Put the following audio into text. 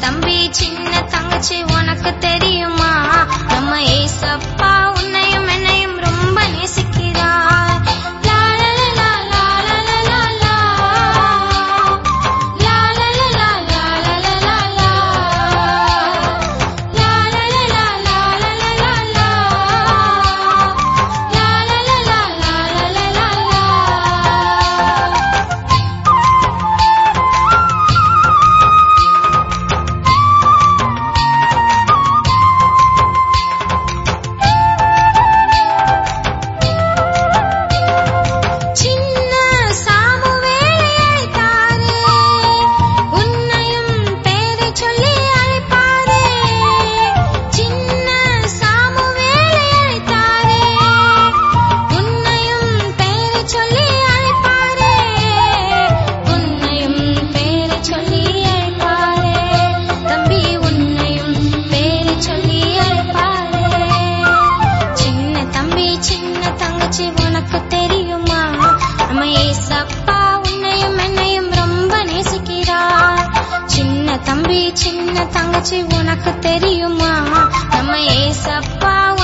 தம்பி சின்ன தங்கச்சி உனக்கு தெரியுமா நம்ம ஏசப்பா உன்னையும் என்னையும் ரொம்ப நேசிக்கிறார் லா, லா, லா, லா, லா, லா, லா, லா. லா, லா, லா, லா, லா, லா, லா, லா, லா. லா, லா, லா, லா, லா, லா, லா, லா, லா. லா, லா, லா, லா, லா, லா, லா, லா, லா. சின்ன சாமுவேலை அழைத்தாரே உன்னையும் பேரை சொல்லி அழைப்பாரே சின்ன சாமுவேலை அழைத்தாரே உன்னையும் பேரை சொல்லி அழைப்பாரே உன்னையும் பேரை சொல்லி அழைப்பாரே தம்பி உன்னையும் பேரை சொல்லி அழைப்பாரே சின்ன தம்பி சின்ன தங்கச்சி உனக்கு தெரியுமா நம்ம ஏசப்பா உன்னையும் என்னையும் ரொம்ப நேசிக்கிறார் சின்ன தம்பி சின்ன தங்கச்சி உனக்கு தெரியுமா நம்ம ஏசப்பா